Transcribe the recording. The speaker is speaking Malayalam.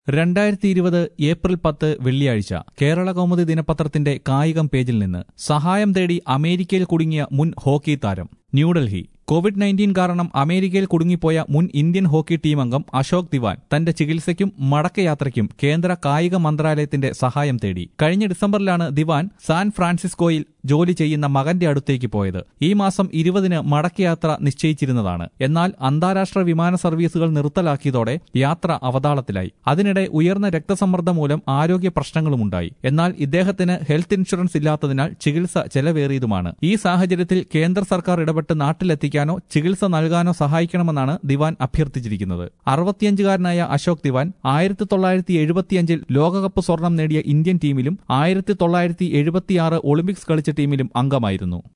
രണ്ടായിരത്തി ഇരുപത് ഏപ്രിൽ പത്ത് വെള്ളിയാഴ്ച കേരള കൗമുദി ദിനപത്രത്തിന്റെ കായികം പേജിൽ നിന്ന് സഹായം തേടി അമേരിക്കയിൽ കുടുങ്ങിയ മുൻ ഹോക്കി താരം ന്യൂഡൽഹി കോവിഡ് നയൻറ്റീൻ കാരണം അമേരിക്കയിൽ കുടുങ്ങിപ്പോയ മുൻ ഇന്ത്യൻ ഹോക്കി ടീം അംഗം അശോക് ദിവാൻ തന്റെ ചികിത്സയ്ക്കും മടക്കയാത്രയ്ക്കും കേന്ദ്ര കായിക മന്ത്രാലയത്തിന്റെ സഹായം തേടി കഴിഞ്ഞ ഡിസംബറിലാണ് ദിവാൻ സാൻ ഫ്രാൻസിസ്കോയിൽ ജോലി ചെയ്യുന്ന മകന്റെ അടുത്തേക്ക് പോയത് ഈ മാസം ഇരുപതിന് മടക്കയാത്ര നിശ്ചയിച്ചിരുന്നതാണ് എന്നാൽ അന്താരാഷ്ട്ര വിമാന സർവീസുകൾ നിർത്തലാക്കിയതോടെ യാത്ര അവതാളത്തിലായി അതിനിടെ ഉയർന്ന രക്തസമ്മർദ്ദം മൂലം ആരോഗ്യ പ്രശ്നങ്ങളുമുണ്ടായി എന്നാൽ ഇദ്ദേഹത്തിന് ഹെൽത്ത് ഇൻഷുറൻസ് ഇല്ലാത്തതിനാൽ ചികിത്സ ചെലവേറിയതുമാണ് ഈ സാഹചര്യത്തിൽ കേന്ദ്ര സർക്കാർ ഇടപെട്ട് നാട്ടിലെത്തിക്കാനോ ചികിത്സ നൽകാനോ സഹായിക്കണമെന്നാണ് ദിവാൻ അഭ്യർത്ഥിച്ചിരിക്കുന്നത് അറുപത്തിയഞ്ചുകാരനായ അശോക് ദിവാൻ ആയിരത്തി തൊള്ളായിരത്തി എഴുപത്തിയഞ്ചിൽ ലോകകപ്പ് സ്വർണം നേടിയ ഇന്ത്യൻ ടീമിലും ആയിരത്തി തൊള്ളായിരത്തി എഴുപത്തിയാറ് ഒളിമ്പിക്സ് കളിച്ച ടീമിലും അംഗമായിരുന്നു